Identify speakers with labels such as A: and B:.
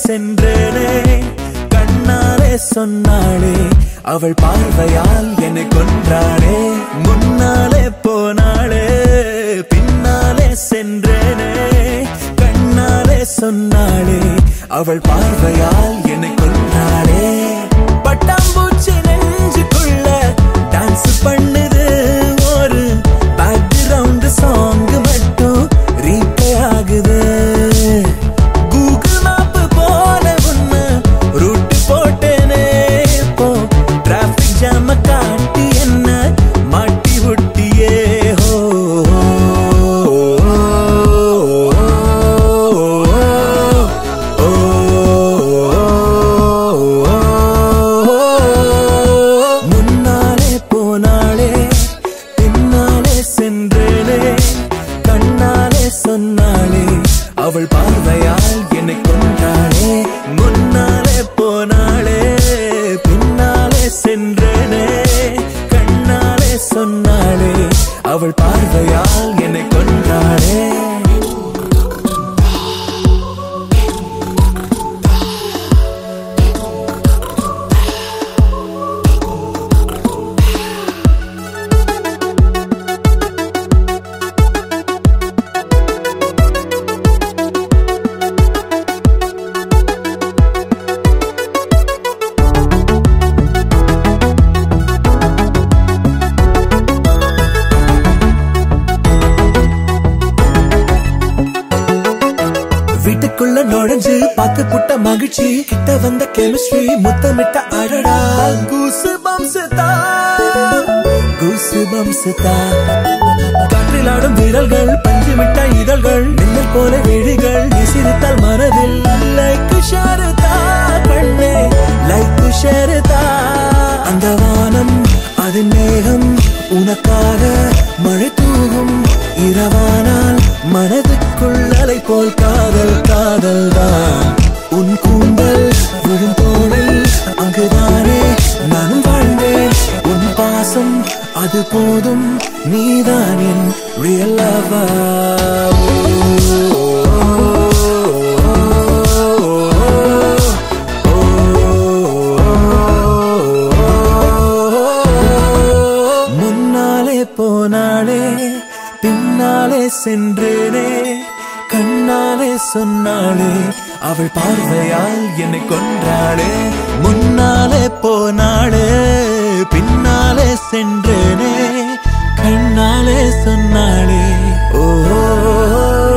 A: சென்றேனே கண்ணாலே சொன்னாளே அவள் பார்வையால் என்னை கொன்றாளே முன்னாலே போனாளே பின்னாலே சென்றேனே கண்ணாலே சொன்னாளே அவள் பார்வையால் என்னை கொன்றாளே பட்டாம்பூச்சி நெஞ்சுக்குள்ள டான்ஸ் பண்ணுது ஒரு பேக்ரவுண்ட் சாங் மட்டும் ரீப்ளே ஆகுது கூகுள் மேப் போல ஒண்ணு ரூட் போட்டேனே இப்போ டிராபிக் ஜாம காட்டி என்ன மாட்டி விட்டியே ஹோ முன்னாலே போனாளே பின்னாலே சென்றேனே கண்ணாலே சொன்னாளே அவள் பார்வையால் என்னை கொன்றாளே முன்னாலே போனாளே பின்னாலே சென்றேனே கண்ணாலே சொன்னாளே அவள் பார்வையால் என்னை கொன்றாளே வீட்டுக்குள்ள நுழைஞ்சு பார்த்து புட்ட மகிழ்ச்சி கிட்ட வந்த கெமிஸ்ட்ரி முத்தமிட்ட அடடா கூசு பம்சுதா கூசு பம்சுதா காற்றில் ஆடும் விரல்கள் பஞ்சு மிட்ட இதழ்கள் மின்னல் போல விழிகள் விசிறித்தால் மனதில் லைக் ஷாருதா கண்ணே லைக் ஷாருதா அந்த வானம் அது மேகம் உனக்காக மழை தூவும் இரவானால் மனதுக்குள் அலை போல் காதல் காதல் தான் உன் கூந்தல் விழும் தோளில் அங்குதானே நானும் வாழ்ந்தேன் உன் பாசம் அது போதும் நீதான் என் ரியல் முன்னாலே போனாளே பின்னாலே சென்றேனே கண்ணாலே சொன்னாளே அவள் பார்வையால் என்னை கொன்றாளே முன்னாலே போனாளே பின்னாலே சென்றேனே கண்ணாலே சொன்னாளே ஓ